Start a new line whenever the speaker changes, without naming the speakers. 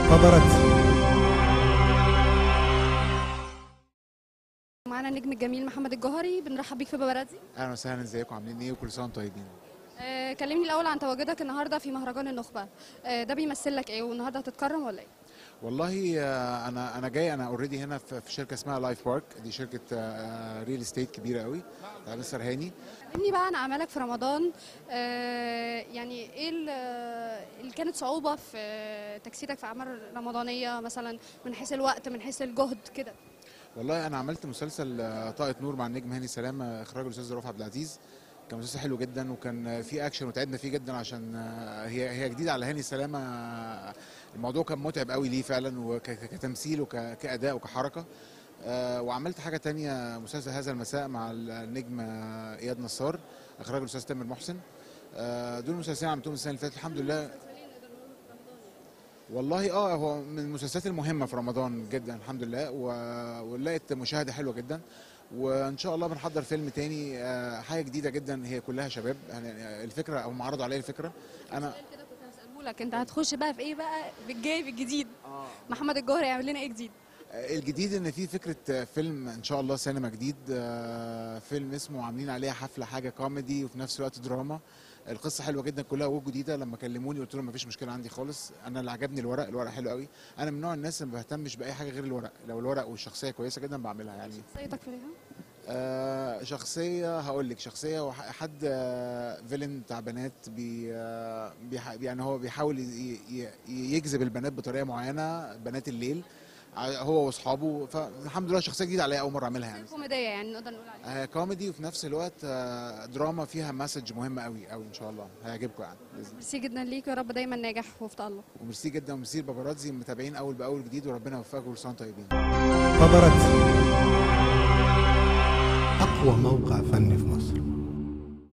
باباراتزي
معانا النجم الجميل محمد الجوهري بنرحب بيك في باباراتزي
اهلا وسهلا ازيكم عاملين ايه وكل سنه وانتم طيبين
آه كلمني الاول عن تواجدك النهارده في مهرجان النخبه آه ده بيمثل لك ايه والنهارده هتتكرم ولا ايه
والله آه، انا انا جاي انا اوريدي هنا في في شركه اسمها لايف بارك دي شركه ريل استيت كبيره قوي بتاع مستر هاني
كلمني بقى عن اعمالك في رمضان آه يعني ايه ال- اللي كانت صعوبه في تجسيدك في اعمال رمضانيه مثلا من حيث الوقت من حيث الجهد كده
والله انا عملت مسلسل آه، طاقه نور مع النجم هاني سلام آه، اخراج الاستاذ رؤوف عبد العزيز كان مسلسل حلو جدا وكان آه، فيه اكشن وتعبنا فيه جدا عشان آه، هي هي جديده على هاني سلامه آه، الموضوع كان متعب قوي ليه فعلا وكتمثيل وكاداء وكحركه آه، وعملت حاجه تانية مسلسل هذا المساء مع النجم آه، اياد نصار اخراج الاستاذ تامر محسن آه، دول المسلسلين عملتهم السنه اللي فاتت الحمد لله والله اه هو من المسلسلات المهمه في رمضان جدا الحمد لله و- ولقيت مشاهده حلوه جدا وان شاء الله بنحضر فيلم تاني آه، حاجه جديده جدا هي كلها شباب يعني الفكره او معرضوا عليا الفكره انا
كده كنت هساله لك انت هتخش بقى في ايه بقى بالجاي بالجديد محمد الجوهري يعمل لنا ايه جديد
الجديد ان في فكره فيلم ان شاء الله سينما جديد آه، فيلم اسمه عاملين عليها حفله حاجه كوميدي وفي نفس الوقت دراما القصه حلوه جدا كلها وجوه جديده لما كلموني قلت لهم مفيش مشكله عندي خالص انا اللي عجبني الورق الورق حلو قوي انا من نوع الناس اللي ما بهتمش باي حاجه غير الورق لو الورق والشخصيه كويسه جدا بعملها يعني
شخصيتك في ريهام
آه شخصيه هقول لك شخصيه وح- حد آه فيلن بتاع بنات بي آه بيح يعني هو بيحاول ي- ي- يجذب البنات بطريقه معينه بنات الليل ع- هو واصحابه فالحمد لله شخصيه جديده عليا اول مره اعملها يعني
كوميديه يعني نقدر نقول عليها
آه كوميدي وفي نفس الوقت آه دراما فيها مسج مهمه قوي قوي ان شاء الله هيعجبكم يعني بإذن الله.
ميرسي جدا ليك ويا رب دايما ناجح وفي تألق
وميرسي جدا وميرسي الباباراتزي متابعين اول باول جديد وربنا يوفقكم كل سنه وأنتم طيبين
باباراتزي
أقوى موقع فني في مصر